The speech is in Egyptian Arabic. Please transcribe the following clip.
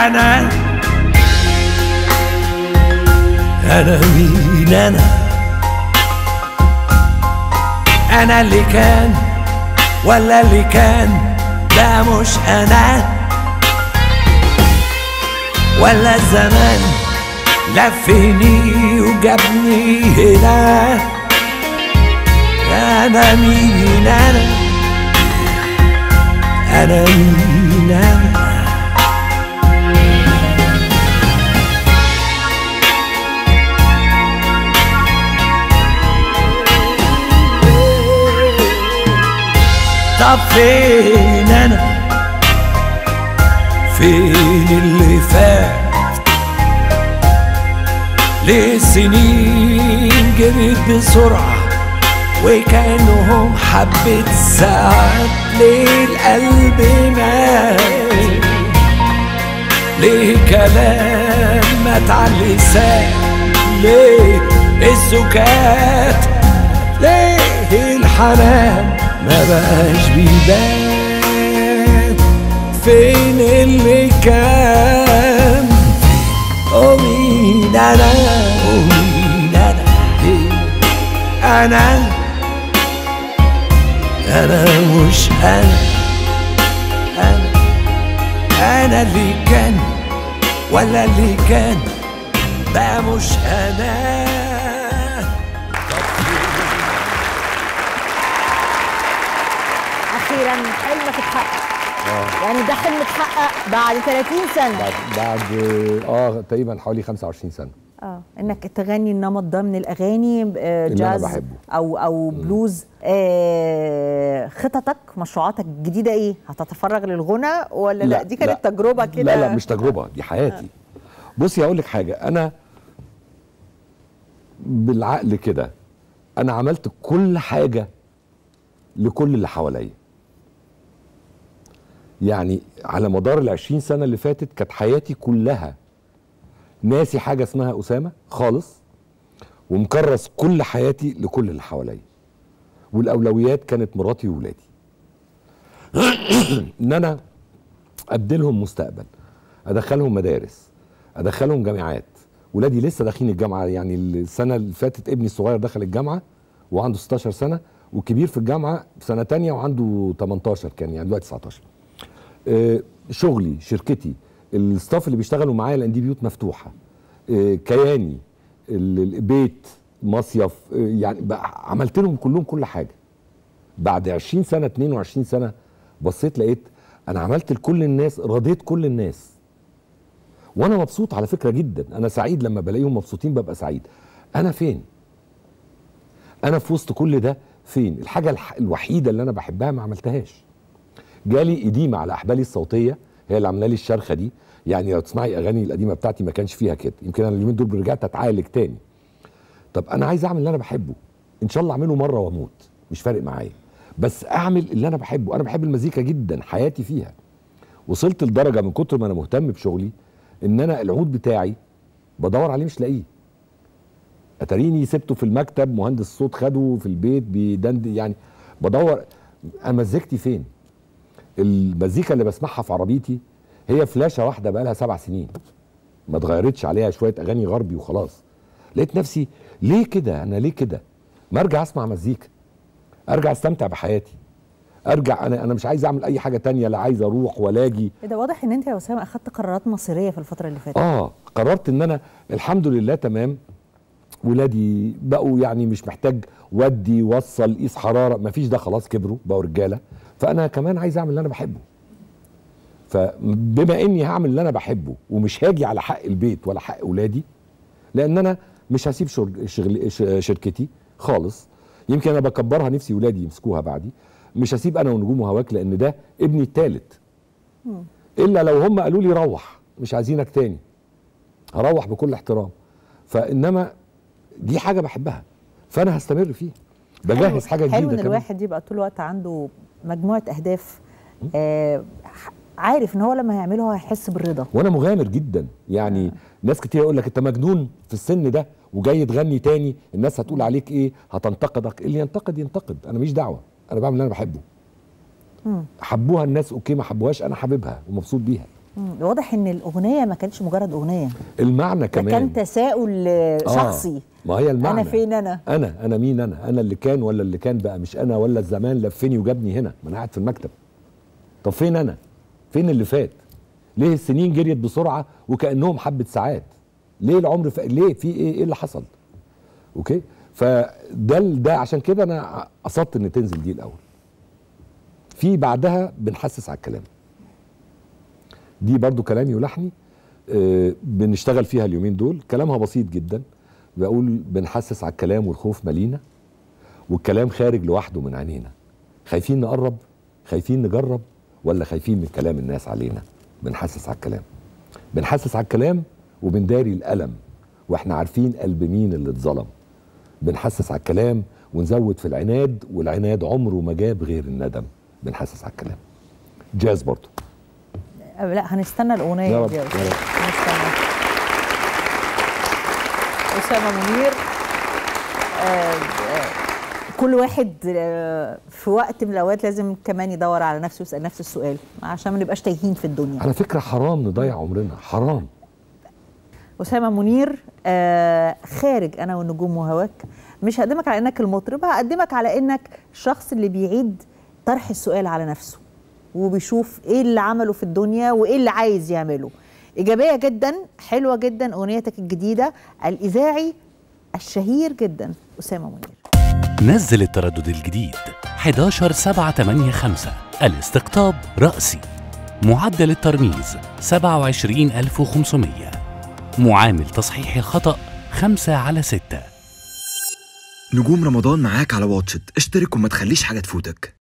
انا انا مين انا انا اللي كان ولا اللي كان ده مش انا ولا الزمان لفني وجابني هنا انا مين انا انا مين انا طب فين انا فين اللي فات ليه سنين جريت بسرعة وكانهم حبة ساعات ليه القلب مات ليه كلام مات على اللسان ليه السكات ليه الحنان ما بقاش بيبان فين اللي كان ومين انا ومين انا إيه؟ انا انا مش انا انا انا اللي كان ولا اللي كان ده مش انا اخيرا حلمك اتحقق يعني ده حلم اتحقق بعد 30 سنه بعد بعد اه تقريبا حوالي 25 سنه اه انك تغني النمط ده من الاغاني آه، اللي أنا جاز بحبه. او او بلوز آه خططك مشروعاتك الجديده ايه هتتفرغ للغنى ولا لا, دي كانت تجربه كده لا لا مش تجربه دي حياتي بصي هقول لك حاجه انا بالعقل كده انا عملت كل حاجه لكل اللي حواليا يعني على مدار ال 20 سنه اللي فاتت كانت حياتي كلها ناسي حاجه اسمها اسامه خالص ومكرس كل حياتي لكل اللي حواليا والاولويات كانت مراتي وولادي ان انا ابدلهم مستقبل ادخلهم مدارس ادخلهم جامعات ولادي لسه داخلين الجامعه يعني السنه اللي فاتت ابني الصغير دخل الجامعه وعنده 16 سنه والكبير في الجامعه في سنه تانية وعنده 18 كان يعني دلوقتي 19 آه، شغلي شركتي الستاف اللي بيشتغلوا معايا لان دي بيوت مفتوحه آه، كياني ال- البيت مصيف آه، يعني بقى عملت لهم كلهم كل حاجه بعد 20 سنه 22 سنه بصيت لقيت انا عملت لكل الناس رضيت كل الناس وانا مبسوط على فكره جدا انا سعيد لما بلاقيهم مبسوطين ببقى سعيد انا فين انا في وسط كل ده فين الحاجه الح- الوحيده اللي انا بحبها ما عملتهاش جالي اديمه على احبالي الصوتيه هي اللي عامله لي الشرخه دي يعني لو تسمعي اغاني القديمه بتاعتي ما كانش فيها كده يمكن انا اليومين دول رجعت اتعالج تاني طب انا عايز اعمل اللي انا بحبه ان شاء الله اعمله مره واموت مش فارق معايا بس اعمل اللي انا بحبه انا بحب المزيكا جدا حياتي فيها وصلت لدرجه من كتر ما انا مهتم بشغلي ان انا العود بتاعي بدور عليه مش لاقيه اتاريني سبته في المكتب مهندس الصوت خده في البيت بيدند يعني بدور انا مزيكتي فين المزيكا اللي بسمعها في عربيتي هي فلاشه واحده بقى لها سبع سنين ما اتغيرتش عليها شويه اغاني غربي وخلاص لقيت نفسي ليه كده انا ليه كده ما ارجع اسمع مزيكا ارجع استمتع بحياتي ارجع انا انا مش عايز اعمل اي حاجه تانية لا عايز اروح ولا اجي إيه ده واضح ان انت يا اسامه اخدت قرارات مصيريه في الفتره اللي فاتت اه قررت ان انا الحمد لله تمام ولادي بقوا يعني مش محتاج ودي وصل قيس حراره مفيش ده خلاص كبروا بقوا رجاله فانا كمان عايز اعمل اللي انا بحبه فبما اني هعمل اللي انا بحبه ومش هاجي على حق البيت ولا حق اولادي لان انا مش هسيب شغل شغل ش- شركتي خالص يمكن انا بكبرها نفسي ولادي يمسكوها بعدي مش هسيب انا ونجوم وهواك لان ده ابني الثالث الا لو هم قالوا لي روح مش عايزينك تاني هروح بكل احترام فانما دي حاجه بحبها فانا هستمر فيها بجهز حاجه جديده حلو ان كمان. الواحد يبقى طول الوقت عنده مجموعه اهداف آه ح- عارف ان هو لما هيعمله هيحس بالرضا وانا مغامر جدا يعني ناس كتير يقول لك انت مجنون في السن ده وجاي تغني تاني الناس هتقول عليك ايه هتنتقدك اللي ينتقد ينتقد انا ماليش دعوه انا بعمل اللي انا بحبه مم. حبوها الناس اوكي ما حبوهاش انا حاببها ومبسوط بيها مم. واضح ان الاغنيه ما كانتش مجرد اغنيه المعنى ده كمان كان تساؤل آه، آه، شخصي ما هي المعنى انا فين انا انا انا مين انا انا اللي كان ولا اللي كان بقى مش انا ولا الزمان لفني وجابني هنا ما انا قاعد في المكتب طب فين انا فين اللي فات ليه السنين جريت بسرعه وكانهم حبه ساعات ليه العمر ف... ليه في ايه ايه اللي حصل اوكي فده ال- ده عشان كده انا قصدت ان تنزل دي الاول في بعدها بنحسس على الكلام دي برضو كلامي ولحني آه، بنشتغل فيها اليومين دول كلامها بسيط جدا بقول بنحسس على الكلام والخوف مالينا والكلام خارج لوحده من عينينا خايفين نقرب خايفين نجرب ولا خايفين من كلام الناس علينا بنحسس على الكلام بنحسس على الكلام وبنداري الألم واحنا عارفين قلب مين اللي اتظلم بنحسس على الكلام ونزود في العناد والعناد عمره ما جاب غير الندم بنحسس على الكلام جاز برضه آه، لا هنستنى الاغنيه يا رب، دي يا رب. هنستنى اسامه منير آه، آه، كل واحد آه، في وقت من الاوقات لازم كمان يدور على نفسه ويسال نفس السؤال عشان ما نبقاش تايهين في الدنيا على فكرة حرام نضيع عمرنا حرام أسامة منير آه خارج أنا والنجوم وهواك مش هقدمك على إنك المطرب هقدمك على إنك الشخص اللي بيعيد طرح السؤال على نفسه وبيشوف إيه اللي عمله في الدنيا وإيه اللي عايز يعمله إيجابية جدا حلوة جدا أغنيتك الجديدة الإذاعي الشهير جدا أسامة منير نزل التردد الجديد 11 7 8 5 الاستقطاب رأسي معدل الترميز 27500 معامل تصحيح الخطأ 5 على 6 نجوم رمضان معاك على واتشت اشترك وما تخليش حاجة تفوتك